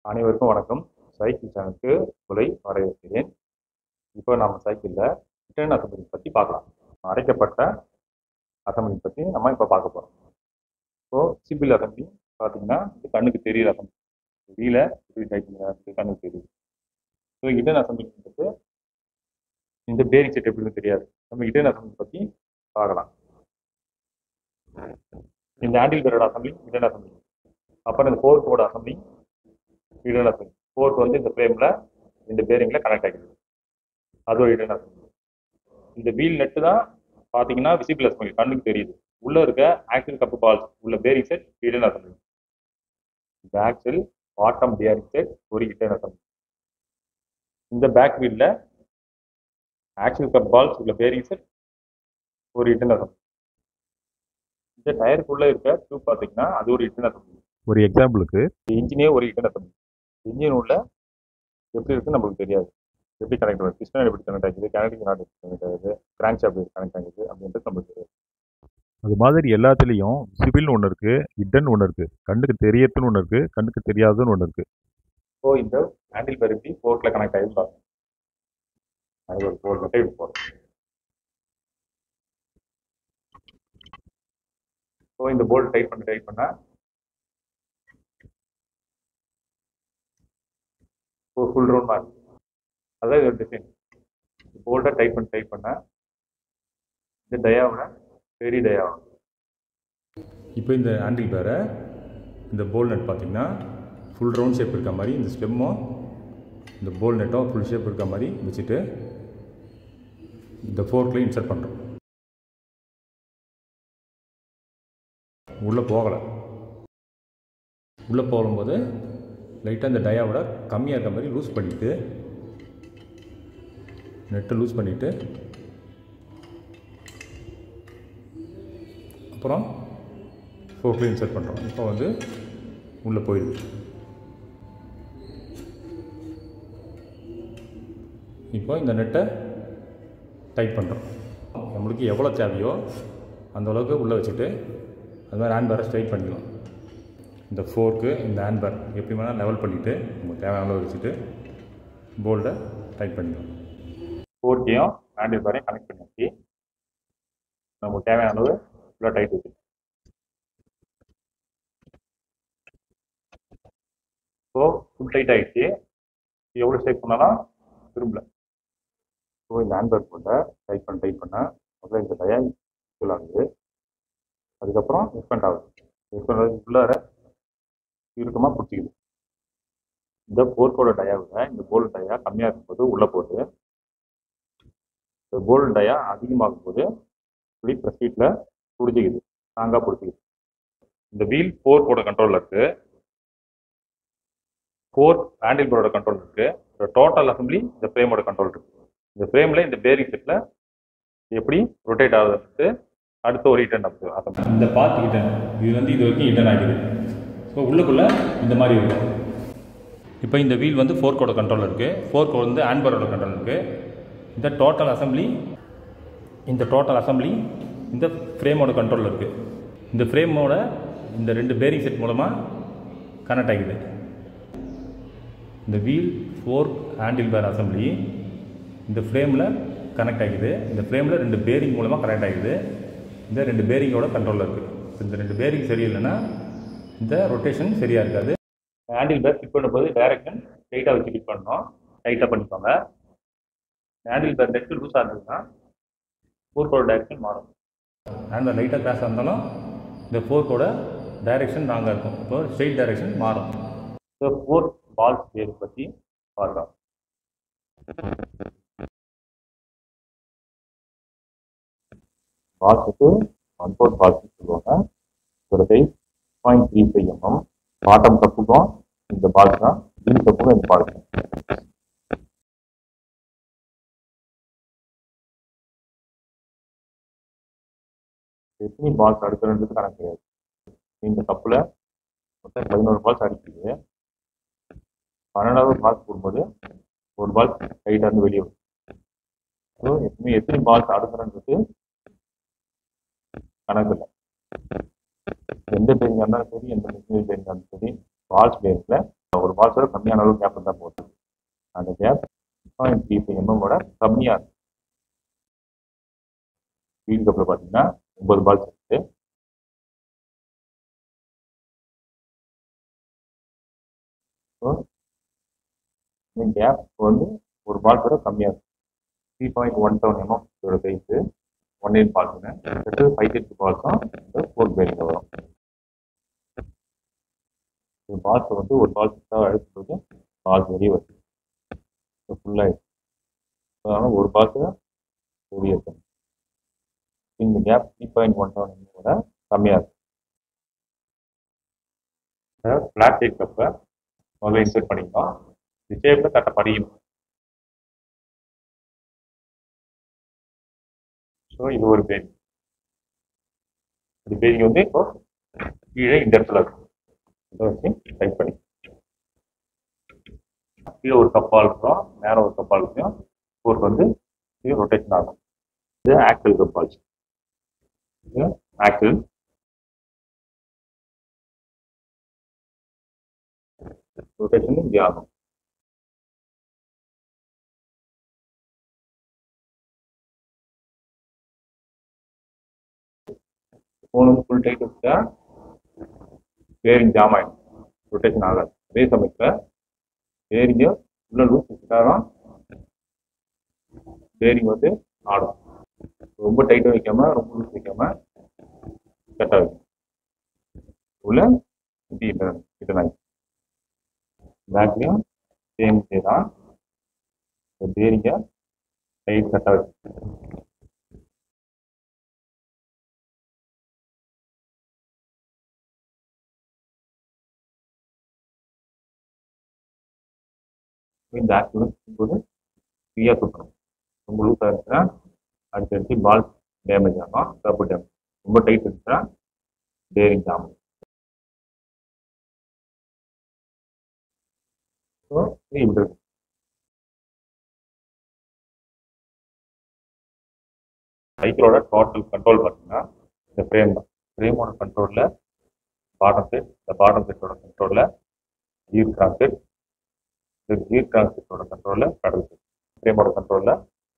அனைவருக்கும் வணக்கம் சைக்கிள் சேனலுக்கு உங்களை வரவேற்கிறேன் இப்போ நம்ம சைக்கிளில் ரிட்டர்ன் அசம்பிளி பற்றி பார்க்கலாம் அரைக்கப்பட்ட அசம்பிளி பற்றி நம்ம இப்போ பார்க்க போகிறோம் ஸோ சிபில் அசம்பிளி பார்த்தீங்கன்னா இது கண்ணுக்கு தெரியுற அசம்பிளி வெளியில் இப்படி டைப் பண்ணுறது கண்ணுக்கு தெரியுது ஸோ ரிட்டர்ன் அசம்பிளின்றது இந்த பேரிங் செட் எப்படின்னு தெரியாது நம்ம ரிட்டர்ன் அசம்பிளி பற்றி பார்க்கலாம் இந்த ஹேண்டில் பேரோட அசம்பிளி ரிட்டர்ன் அசம்பிளி அப்புறம் இந்த ஃபோர்க்கோட அசம்பிளி ரிட்டர்ன் அசம்பிளி ஃபோர்க் வந்து இந்த ஃப்ரேமில் இந்த பேரிங்கில் கனெக்ட் ஆகிடுது அது ஒரு ரிட்டர்ன் அசம்பிளி இந்த வீல் நெட்டு தான் பார்த்தீங்கன்னா விசிபிள் அசம்பிளி கண்ணுக்கு தெரியுது உள்ளே இருக்க ஆக்சில் கப்பு பால்ஸ் உள்ள பேரிங் செட் ரிட்டர்ன் அசம்பிளி இந்த ஆக்சில் பாட்டம் பேரிங் செட் ஒரு ரிட்டர்ன் அசம்பிளி இந்த பேக் வீலில் ஆக்சில் கப் பால்ஸ் உள்ள பேரிங் செட் ஒரு ரிட்டர்ன் அசம்பிளி இந்த டயருக்குள்ளே இருக்க டியூப் பார்த்தீங்கன்னா அது ஒரு ரிட்டர்ன் அசம்பிளி ஒரு எக்ஸாம்பிளுக்கு இன்ஜினே ஒரு ரிட்டர்ன் அசம்பிளி இன்ஜின் உள்ள எப்படி இருக்குன்னு நம்மளுக்கு தெரியாது எப்படி கனெக்ட் ஆகுது பிஸ்டன் எப்படி கனெக்ட் ஆகுது கனெக்டிங் நாட் எப்படி கனெக்ட் ஆகுது கிராங்க் ஷாப் எப்படி கனெக்ட் ஆகுது அப்படின்றது நம்மளுக்கு தெரியாது அது மாதிரி எல்லாத்துலேயும் சிபில்னு ஒன்று இருக்குது இடன் ஒன்று இருக்குது கண்ணுக்கு தெரியறதுன்னு ஒன்று இருக்குது கண்ணுக்கு தெரியாதுன்னு ஒன்று இருக்குது ஸோ இந்த ஹேண்டில் பேர் எப்படி போர்ட்டில் கனெக்ட் ஆகுது பார்க்கணும் அது ஒரு போர்ட் மட்டும் இப்படி போகிறோம் ஸோ இந்த போல்ட் டைட் பண்ணி டைட் பண்ணால் ஒரு ஃபுல் ரவுண்ட் மாதிரி அதான் இதோட டிசைன் போல்ட்டை டைட் பண்ணி டைட் பண்ணால் இந்த டயாவோட பெரிய டயாவும் இப்போ இந்த ஹேண்டில் பேரை இந்த போல் நெட் பார்த்தீங்கன்னா ஃபுல் ரவுண்ட் ஷேப் இருக்க மாதிரி இந்த ஸ்டெம்மும் இந்த போல் நெட்டும் ஃபுல் ஷேப் இருக்க மாதிரி வச்சுட்டு இந்த ஃபோர்க்கில் இன்சர்ட் பண்ணுறோம் உள்ளே போகலை உள்ளே போகும்போது லைட்டாக இந்த டயாவோட கம்மியாக இருக்க மாதிரி லூஸ் பண்ணிவிட்டு நெட்டை லூஸ் பண்ணிவிட்டு அப்புறம் ஃபோர்க்கில் இன்சர்ட் பண்ணுறோம் இப்போ வந்து உள்ளே போயிடுது இப்போ இந்த நெட்டை டைட் பண்ணுறோம் நம்மளுக்கு எவ்வளோ தேவையோ அந்த அளவுக்கு உள்ளே வச்சுட்டு அது மாதிரி ஹேண்ட் பேரை ஸ்ட்ரைட் பண்ணிக்கலாம் இந்த ஃபோர்க்கு இந்த ஹேண்ட் பேர் எப்படி வேணால் லெவல் பண்ணிவிட்டு நமக்கு தேவையான அளவு வச்சுட்டு போல்டை டைட் பண்ணிக்கலாம் ஃபோர்க்கையும் ஹேண்டில் பேரையும் கனெக்ட் பண்ணியாச்சு நமக்கு தேவையான அளவு ஃபுல்லாக டைட் வச்சு ஸோ ஃபுல் டைட் ஆகிடுச்சு எவ்வளோ ஸ்ட்ரைக் பண்ணாலும் திரும்பல ஸோ இந்த ஹேண்ட்பேக் போட்ட டைட் பண்ண டைட் பண்ண முதல்ல இந்த டயா ஃபுல் ஆகுது அதுக்கப்புறம் எக்ஸ்பெண்ட் ஆகுது எக்ஸ்பெண்ட் ஆகுது உள்ளார இறுக்கமாக பிடிச்சிக்குது இந்த போர்க்கோட டயாவில் இந்த போல்ட் டயா கம்மியாக இருக்கும்போது உள்ளே போட்டு இந்த போல்ட் டயா அதிகமாகும் போது இப்படி ப்ரெஸ் ஹீட்டில் பிடிச்சிக்குது ஸ்ட்ராங்காக பிடிச்சிக்குது இந்த வீல் ஃபோர்க்கோட கண்ட்ரோலில் இருக்குது ஃபோர் ஹேண்டில் போர்டோட கண்ட்ரோல் இருக்குது இந்த டோட்டல் அசம்பிளி இந்த ஃப்ரேமோட கண்ட்ரோல் இருக்குது இந்த ஃப்ரேமில் இந்த பேரிங் செட்டில் எப்படி ரொட்டேட் ஆகுதுன்றது அடுத்த ஒரு ரிட்டர்ன் அசம்பிளி இந்த பார்ட் ஹிட்டன் இது வந்து இது வரைக்கும் ஹிட்டன் ஆகிடுது ஸோ உள்ளுக்குள்ளே இந்த மாதிரி இருக்கும் இப்போ இந்த வீல் வந்து ஃபோர்க்கோட கண்ட்ரோல் இருக்குது ஃபோர்க் வந்து ஹேண்ட்பரோட கண்ட்ரோல் இருக்குது இந்த டோட்டல் அசம்பிளி இந்த டோட்டல் அசம்பிளி இந்த ஃப்ரேமோட கண்ட்ரோலில் இருக்குது இந்த ஃப்ரேமோட இந்த ரெண்டு பேரிங் செட் மூலமாக கனெக்ட் ஆகிடுது இந்த wheel fork handle bar assembly இந்த ஃப்ரேமில் கனெக்ட் ஆகிடுது இந்த ஃப்ரேமில் ரெண்டு பேரிங் மூலமாக கனெக்ட் ஆகிடுது இந்த ரெண்டு பேரிங்கோட கண்ட்ரோலில் இருக்குது இந்த ரெண்டு பேரிங் சரியில்லைன்னா இந்த ரொட்டேஷன் சரியாக இருக்காது ஹேண்டில் பேர் ஃபிட் பண்ணும்போது டைரக்ஷன் டைட்டாக வச்சு ஃபிட் பண்ணணும் டைட்டாக பண்ணிக்கோங்க ஹேண்டில் பேர் நெட் லூஸாக இருந்ததுன்னா ஃபோர்க்கோட டைரக்ஷன் மாறும் ஹேண்ட் லைட்டாக கிராஸாக இருந்தாலும் இந்த ஃபோர்க்கோட டைரெக்ஷன் நாங்கள் இருக்கும் இப்போ ஸ்ட்ரெயிட் டைரெக்ஷன் மாறும் ஸோ ஃபோர் பால்ஸ் பேர் பற்றி பார்க்கலாம் பால்ஸுக்கு ஒன் ஃபோர் பால்ஸ் சொல்லுவாங்க இதோட size point three five mm bottom கப்புக்கும் இந்த பால்ஸ் தான் ஜீன் கப்புக்கும் இந்த பால்ஸ் எத்தனை பால்ஸ் அடுக்கிறது கணக்கு கிடையாது இந்த கப்பில் மொத்தம் பதினோரு பால்ஸ் அடிக்குது பன்னெண்டாவது பால்ஸ் போடும்போது ஒரு பால் டைட்டாக இருந்து வெளியே வரும் ஸோ எப்பவுமே எத்தனை பால்ஸ் அடுக்கிறன்றது கணக்கு இல்லை எந்த பேரிங்காக இருந்தாலும் சரி எந்த மிஷினரி பேரிங்காக இருந்தாலும் சரி பால்ஸ் பேரிங்கில் ஒரு பால்ஸோட கம்மியான அளவு கேப் இருந்தால் போதும் அந்த கேப் பாயிண்ட் த்ரீ ஃபைவ் எம்எம்மோட கம்மியாக இருக்கும் வீல் கப்பில் பார்த்தீங்கன்னா ஒன்பது பால்ஸ் இருக்கு ஸோ இந்த கேப் வந்து ஒரு பால்ஸோட கம்மியாக இருக்கும் three point one seven mm இதோட சைஸு ஒன் எயிட் பால்ஸுங்க அடுத்து ஃபைவ் சிக்ஸ் பால்ஸும் இந்த ஃபோர் பேரில் வரும் ஒரு பால்ஸ் வந்து ஒரு பால் சிக்ஸாக அழுத்தும்போது பால்ஸ் வெளியே வருது ஃபுல்லாக அதனால் ஒரு பால்ஸு வெளியே இருக்கும் இந்த gap three point one seven விட கம்மியாக இருக்கும் ஃப்ளாட் ஷேக் கப்பை முதல்ல இன்சர்ட் பண்ணிக்கலாம் இந்த ஷேப்பில் கரெக்டாக படிக்கணும் ஸோ இது ஒரு பேரிங் இந்த பேரிங் வந்து இப்போ கீழே இந்த இடத்துல இருக்கும் இதை வச்சு டைப் பண்ணி கீழே ஒரு கப்பால் இருக்கும் மேலே ஒரு கப்பால் இருக்கும் ஃபோர்க் வந்து இது ரொட்டேஷன் ஆகும் இது ஆக்டிவ் கப்பால்ஸ் இது ஆக்டிவ் ரொட்டேஷன் இங்கே ஆகும் ஃபோன் வந்து ஃபுல் டைட் வச்சா பேரிங் ஜாம் ஆகிடும் ரொட்டேஷன் ஆகாது அதே சமயத்தில் பேரிங்க உள்ள லூஸ் வச்சுட்டாதான் பேரிங் வந்து ஆடும் ரொம்ப டைட்டாக வைக்காம ரொம்ப லூஸ் வைக்காம கரெக்டாக வைக்கும் உள்ள இப்படி ரிட்டர்ன் ஆகி பேக்லேயும் சேம் இதே தான் பேரிங்க டைட் கரெக்டாக வச்சு இந்த ஆக்டிவ் போது ஃப்ரீயாக சுற்றணும் ரொம்ப லூஸாக இருந்துச்சுன்னா அடுத்தடுத்து பால் டேமேஜ் ஆகும் கப்பு டேமேஜ் ரொம்ப டைட் இருந்துச்சுன்னா பேரிங் ஆகும் ஸோ இது இப்படி இருக்கு சைக்கிளோட டோட்டல் கண்ட்ரோல் பார்த்தீங்கன்னா இந்த ஃப்ரேம் தான் ஃப்ரேமோட கண்ட்ரோலில் பாட்டம் செட் இந்த பாட்டம் செட்டோட கண்ட்ரோலில் ஈர் கிராங்க் செட் இந்த கீர் டிரான்சிஸ்டரோட கண்ட்ரோலில் கடல் ஃப்ரேமோட கண்ட்ரோலில்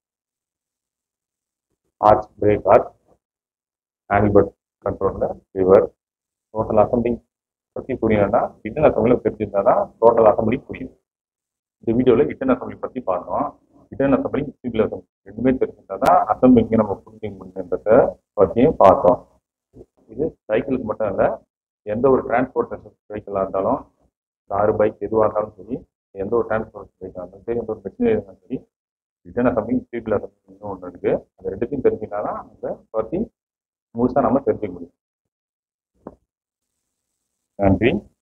ஆர்ச் பிரேக் ஆர்ச் ஆங்கிள்பட் கண்ட்ரோலில் ரிவர் டோட்டல் அசம்பிளி பற்றி புரியணும்னா ரிட்டன் அசம்பிளி தெரிஞ்சிருந்தா தான் டோட்டல் அசம்பிளி புரியும் இந்த வீடியோவில் ரிட்டன் அசம்பிளி பற்றி பார்த்தோம் ரிட்டன் அசம்பிளி சிவில் அசம்பிளி ரெண்டுமே தெரிஞ்சிருந்தா தான் அசம்பிளிங்க நம்ம புரிஞ்சுக்க முடியுன்றத பற்றியும் பார்த்தோம் இது சைக்கிளுக்கு மட்டும் இல்லை எந்த ஒரு டிரான்ஸ்போர்ட்டேஷன் சைக்கிளாக இருந்தாலும் காரு பைக் எதுவாக இருந்தாலும் சரி எந்த ஒரு டிரான்ஸ்போர்ட் இருந்தாலும் சரி எந்த ஒரு மெஷினரி இருந்தாலும் சரி ரிட்டர்ன் அசம்பிளி ஸ்பீடில் அசம்பிளின்னு ஒன்று இருக்குது அந்த ரெண்டுத்தையும் தெரிஞ்சுக்கிட்டா தான் அதை பற்றி முழுசாக நம்ம தெரிஞ்சுக்க முடியும் நன்றி